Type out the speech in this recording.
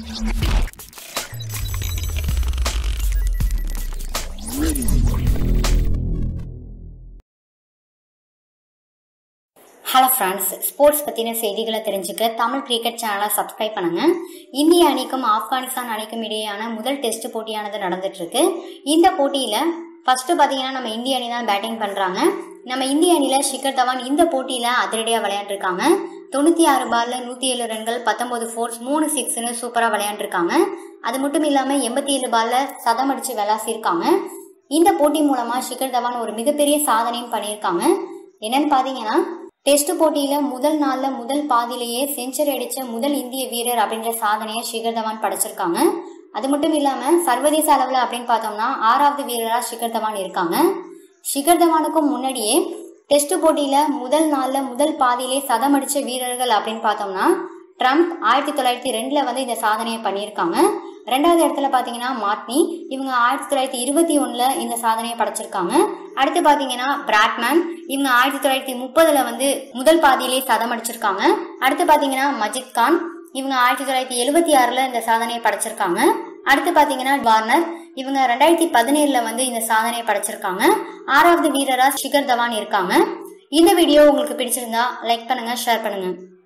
hello friends sports பற்றின செய்திகளை தெரிஞ்சுக்க தமிழ் கிரிக்கெட் சேனலை சப்ஸ்கிரைப் பண்ணுங்க இந்திய அணிக்கும் ஆப்கானிஸ்தான் அணிக்கும் இடையேயான முதல் டெஸ்ட் போட்டியானது நடந்துட்டு இருக்கு இந்த போட்டியில் ஃபர்ஸ்ட் பார்த்தீங்கன்னா நம்ம இந்திய அணி தான் பேட்டிங் பண்ணுறாங்க நம்ம இந்திய அணியில் ஷிகர் தவான் இந்த போட்டியில் அதிரடியாக விளையாண்டுருக்காங்க தொண்ணூற்றி ஆறு பாலில் நூற்றி ஏழு ரன்கள் பத்தொம்போது ஃபோர்ஸ் மூணு சிக்ஸ்னு சூப்பராக விளையாண்டுருக்காங்க அது மட்டும் இல்லாமல் எண்பத்தி ஏழு பாலில் சதம் அடித்து விளாசிருக்காங்க இந்த போட்டி மூலமாக ஷிகர் தவான் ஒரு மிகப்பெரிய சாதனையும் பண்ணியிருக்காங்க என்னன்னு பார்த்தீங்கன்னா டெஸ்ட் போட்டியில முதல் நாள்ல முதல் பாதியிலேயே செஞ்சுரி அடிச்ச முதல் இந்திய வீரர் அப்படின்ற சாதனையை ஷிகர் தவான் படைச்சிருக்காங்க அது மட்டும் இல்லாம சர்வதேச அளவுல அப்படின்னு பார்த்தோம்னா ஆறாவது வீரரா ஷிகர் தவான் இருக்காங்க ஷிகர் தவானுக்கும் முன்னாடியே டெஸ்ட் போட்டியில முதல் நாள்ல முதல் பாதியிலே சதம் அடிச்ச வீரர்கள் அப்படின்னு பார்த்தோம்னா ட்ரம்ப் ஆயிரத்தி தொள்ளாயிரத்தி ரெண்டுல வந்து இந்த சாதனையை பண்ணியிருக்காங்க ரெண்டாவது இடத்துல பார்த்தீங்கன்னா மாட்னி இவங்க ஆயிரத்தி தொள்ளாயிரத்தி இருபத்தி ஒன்றில் இந்த சாதனையை படைச்சிருக்காங்க அடுத்து பார்த்தீங்கன்னா பிராட்மேன் இவங்க ஆயிரத்தி தொள்ளாயிரத்தி முப்பதில் வந்து முதல் பாதியிலே சதம் அடிச்சிருக்காங்க அடுத்து பார்த்தீங்கன்னா மஜித் கான் இவங்க ஆயிரத்தி தொள்ளாயிரத்தி எழுபத்தி ஆறில் இந்த சாதனையை படைச்சிருக்காங்க அடுத்து பார்த்தீங்கன்னா வார்னர் இவங்க ரெண்டாயிரத்தி பதினேழில் வந்து இந்த சாதனையை படைச்சிருக்காங்க ஆறாவது வீரரா ஷிகர் தவான் இருக்காங்க இந்த வீடியோ உங்களுக்கு பிடிச்சிருந்தா லைக் பண்ணுங்க ஷேர் பண்ணுங்க